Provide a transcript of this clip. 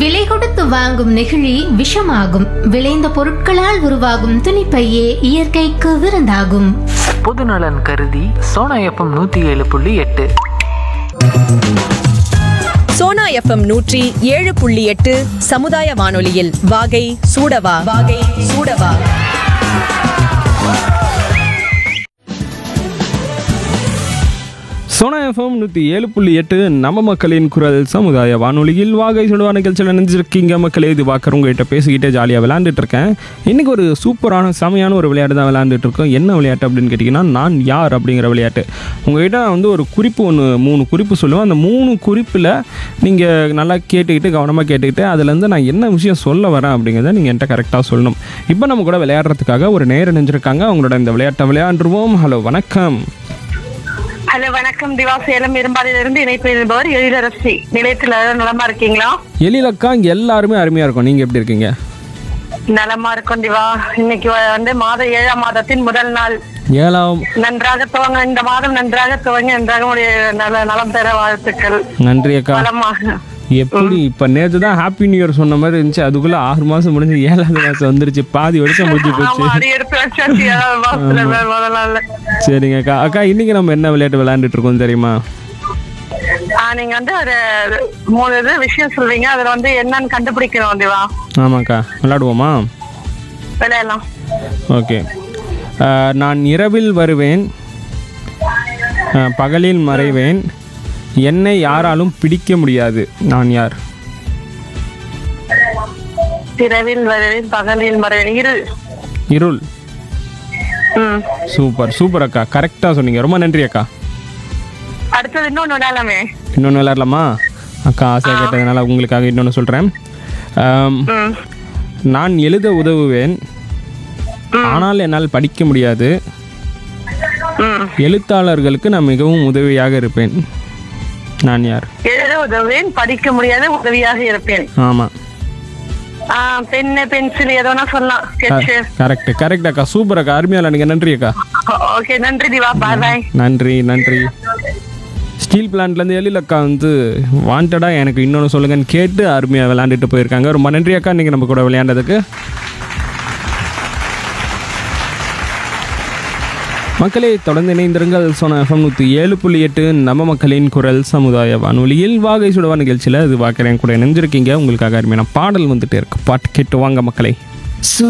விலை கொடுத்து வாங்கும் நெகிழி விஷமாகும் விளைந்த பொருட்களால் உருவாகும் துணிப்பையே இயற்கைக்கு விருந்தாகும் பொதுநலன் கருதி சோனா எஃப்எம் நூற்றி ஏழு புள்ளி எட்டு சோனா எஃப்எம் நூற்றி ஏழு புள்ளி எட்டு சமுதாய வானொலியில் வாகை சூடவா வாகை சூடவா சோனா எஃப்எம் நூற்றி ஏழு புள்ளி எட்டு நம்ம மக்களின் குரல் சமுதாய வானொலியில் வாகை சுடுவா நிகழ்ச்சியில் நினைஞ்சிருக்கீங்க மக்களே இது பார்க்குற உங்ககிட்ட பேசிக்கிட்டே ஜாலியாக விளையாண்டுட்டு இருக்கேன் இன்றைக்கி ஒரு சூப்பரான செமையான ஒரு விளையாட்டு தான் விளையாண்டுட்டு இருக்கோம் என்ன விளையாட்டு அப்படின்னு கேட்டிங்கன்னா நான் யார் அப்படிங்கிற விளையாட்டு உங்ககிட்ட நான் வந்து ஒரு குறிப்பு ஒன்று மூணு குறிப்பு சொல்லுவேன் அந்த மூணு குறிப்பில் நீங்கள் நல்லா கேட்டுக்கிட்டு கவனமாக கேட்டுக்கிட்டு அதுலேருந்து நான் என்ன விஷயம் சொல்ல வரேன் அப்படிங்கிறத நீங்கள் என்கிட்ட கரெக்டாக சொல்லணும் இப்போ நம்ம கூட விளையாடுறதுக்காக ஒரு நேரம் நினைஞ்சிருக்காங்க அவங்களோட இந்த விளையாட்டை விளையாண்டுருவோம் ஹலோ வணக்கம் ஹலோ வணக்கம் திவா சேலம் இரும்பாலிலிருந்து இணைப்பு இருப்பவர் எழிலரசி நிலையத்துல நலமா இருக்கீங்களா எழிலக்கா இங்கே எல்லாருமே அருமையாக இருக்கும் நீங்கள் எப்படி இருக்கீங்க நலமா இருக்கும் திவா இன்னைக்கு வந்து மாத ஏழாம் மாதத்தின் முதல் நாள் ஏழாம் நன்றாக துவங்க இந்த மாதம் நன்றாக துவங்க நன்றாக உடைய நல நலம் பெற வாழ்த்துக்கள் நன்றி அக்கா நலமாக எப்படி இப்போ நேற்று தான் ஹாப்பி நியூ இயர் சொன்ன மாதிரி இருந்துச்சு அதுக்குள்ளே ஆறு மாதம் முடிஞ்சு ஏழாவது மாதம் வந்துருச்சு பாதி வருஷம் முடிஞ்சு ஆமா போச்சு அடி எடுத்து வச்சாச்சு ஏழாவது மாசத்துல முதல் நாள்ல சரிங்க அக்கா அக்கா இன்னைக்கு நம்ம என்ன விளையாட்டு விளையாண்டுட்டு இருக்கோம் தெரியுமா ஆ, நீங்க வந்து ஒரு மூணு இது விஷயம் சொல்வீங்க அதுல வந்து என்னன்னு கண்டுபிடிக்கணும் திவா ஆமாக்கா விளையாடுவோமா விளையாடலாம் ஓகே அஹ், நான் இரவில் வருவேன் அஹ், பகலில் மறைவேன் என்னை யாராலும் பிடிக்க முடியாது நான் யார் இரவில் வருவேன் பகலில் மறைவேன் இரு இருள் ம் சூப்பர் சூப்பர் அக்கா கரெக்டாக சொன்னீங்க ரொம்ப நன்றி அக்கா அடுத்தது இன்னொன்னு விளையாடலாமே இன்னொன்று விளையாடலாமா அக்கா ஆசையாக கேட்டதுனால உங்களுக்காக இன்னொன்று சொல்கிறேன் ம் நான் எழுத உதவுவேன் ஆனால் என்னால் படிக்க முடியாது ம் எழுத்தாளர்களுக்கு நான் மிகவும் உதவியாக இருப்பேன் நான் யார் எழுத உதவுவேன் படிக்க முடியாத உதவியாக இருப்பேன் ஆமாம் ஆ, பென்னு பென்சில் எதோனா சொல்லலாம் ஸ்கெட்ச் கரெக்ட் கரெக்ட் அக்கா சூப்பர் அக்கா அருமையாக எனக்கு நன்றி அக்கா ஓகே நன்றி திவா பாய் பாய் நன்றி நன்றி ஸ்டீல் பிளான்ட்லேருந்து எழில் அக்கா வந்து வாண்டடாக எனக்கு இன்னொன்று சொல்லுங்கன்னு கேட்டு அருமையாக விளையாண்டுட்டு போயிருக்காங்க ரொம்ப நன்றி அக்கா நீங்கள் நம்ம கூட விளையாண்டதுக்கு மக்களே தொடர்ந்து இணைந்திருங்கள் சொன்ன எஃப்எம் நூற்றி ஏழு புள்ளி எட்டு நம்ம மக்களின் குரல் சமுதாய வானொலியில் வாகை சுடுவா நிகழ்ச்சியில் இது பார்க்குறேன் கூட இணைஞ்சிருக்கீங்க உங்களுக்காக அருமையான பாடல் வந்துட்டு இருக்கு பாட்டு கேட்டு வாங்க மக்களே